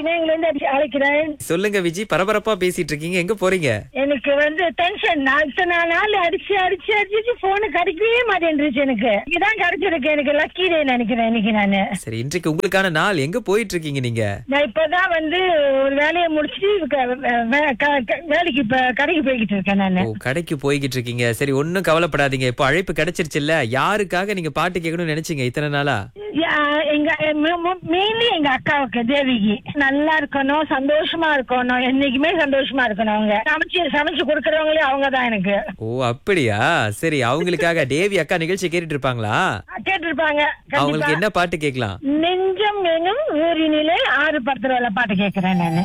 பினாங்ல இருந்து அடி- அழைக்கிறேன் சொல்லுங்க விஜி பரபரப்பா பேசிட்டு இருக்கீங்க எங்க போறீங்க எனக்கு வந்து டென்ஷன் நான் இத்தனை நாள் அடிச்சு அடிச்சு அடிச்சு போனு கிடைக்கவே மாட்டேன்ருச்சு எனக்கு இதுதான் கிடைச்சிருக்கு எனக்கு லக்கி டே நினைக்கிறேன் இன்னைக்கு நானு சரி இன்றைக்கு உங்களுக்கான நாள் எங்க போயிட்டு இருக்கீங்க நீங்க நான் இப்பதான் வந்து ஒரு வேலையை முடிச்சுட்டு க- வே- க- க- வேலைக்கு இப்ப கடைக்கு போய்கிட்டு இருக்கேன் நானு ஓ கடைக்கு போய்கிட்டு இருக்கீங்க சரி ஒண்ணும் கவலைப்படாதீங்க இப்போ அழைப்பு கிடைச்சிருச்சுல்ல யாருக்காக நீங்க பாட்டு கேட்கணும்னு நினைச்சீங்க இத்தனை நாளா யா- எங்க மெயின்லி எங்க அக்காவுக்கு தேவிக்கு நல்லா இருக்கணும் சந்தோஷமா இருக்கணும் என்னைக்குமே சந்தோஷமா இருக்கணும் அவங்க சமைச்சு சமைச்சு கொடுக்கறவங்களே அவங்க தான் எனக்கு ஓ அப்படியா சரி அவங்களுக்காக தேவி அக்கா நிகழ்ச்சி கேட்டுட்டு இருப்பாங்களா கேட்டிருப்பாங்க அவங்களுக்கு கண்டிப்பா என்ன பாட்டு கேட்கலாம் நெஞ்சம் எனும் ஊரினிலே ஆறு பத்து ரூபாய் பாட்டு கேட்கிறேன் நானு